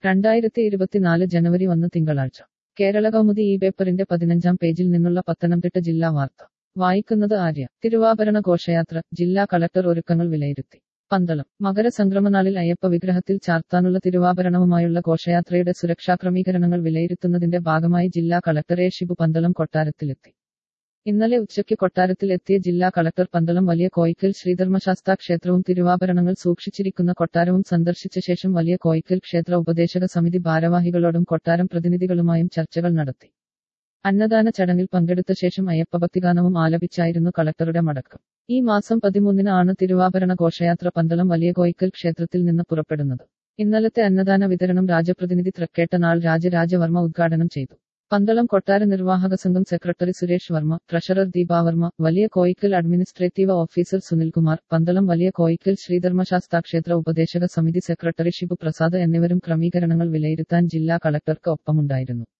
രണ്ടായിരത്തി ഇരുപത്തിനാല് ജനുവരി ഒന്ന് തിങ്കളാഴ്ച കേരള കൗമുദി ഈ പേപ്പറിന്റെ പതിനഞ്ചാം പേജിൽ നിന്നുള്ള പത്തനംതിട്ട ജില്ലാ വാർത്ത വായിക്കുന്നത് ആര്യ തിരുവാഭരണ ഘോഷയാത്ര ജില്ലാ കളക്ടർ ഒരുക്കങ്ങൾ വിലയിരുത്തി പന്തളം മകരസംക്രമനാളിൽ അയ്യപ്പ വിഗ്രഹത്തിൽ ചാർത്താനുള്ള തിരുവാഭരണവുമായുള്ള ഘോഷയാത്രയുടെ സുരക്ഷാ ക്രമീകരണങ്ങൾ വിലയിരുത്തുന്നതിന്റെ ഭാഗമായി ജില്ലാ കളക്ടർ എ ഷിബു പന്തളം കൊട്ടാരത്തിലെത്തി ഇന്നലെ ഉച്ചയ്ക്ക് കൊട്ടാരത്തിൽ എത്തിയ ജില്ലാ കളക്ടർ പന്തളം വലിയ കോയിക്കൽ ശ്രീധർമ്മശാസ്താ ക്ഷേത്രവും തിരുവാഭരണങ്ങൾ സൂക്ഷിച്ചിരിക്കുന്ന കൊട്ടാരവും സന്ദർശിച്ച ശേഷം വലിയ കോയിക്കൽ ക്ഷേത്ര ഉപദേശക സമിതി ഭാരവാഹികളോടും കൊട്ടാരം പ്രതിനിധികളുമായും ചർച്ചകൾ നടത്തി അന്നദാന ചടങ്ങിൽ പങ്കെടുത്ത ശേഷം അയ്യപ്പ ഭക്തിഗാനവും ആലപിച്ചായിരുന്നു കളക്ടറുടെ മടക്കം ഈ മാസം പതിമൂന്നിന് ആണ് തിരുവാഭരണ ഘോഷയാത്ര പന്തളം വലിയ കോയിക്കൽ ക്ഷേത്രത്തിൽ നിന്ന് പുറപ്പെടുന്നത് ഇന്നലത്തെ അന്നദാന വിതരണം രാജപ്രതിനിധി തൃക്കേട്ടനാൾ രാജരാജവർമ്മ ഉദ്ഘാടനം ചെയ്തു പന്തളം കൊട്ടാര നിർവാഹക സംഘം സെക്രട്ടറി സുരേഷ് വർമ്മ ട്രഷറർ ദീപാവർമ്മ വലിയ കോയിക്കൽ അഡ്മിനിസ്ട്രേറ്റീവ് ഓഫീസർ സുനിൽകുമാർ പന്തളം വലിയ കോയിക്കൽ ശ്രീധർമ്മശാസ്താ ക്ഷേത്ര ഉപദേശക സമിതി സെക്രട്ടറി ഷിബു പ്രസാദ് എന്നിവരും ക്രമീകരണങ്ങൾ വിലയിരുത്താൻ ജില്ലാ കളക്ടർക്ക് ഒപ്പമുണ്ടായിരുന്നു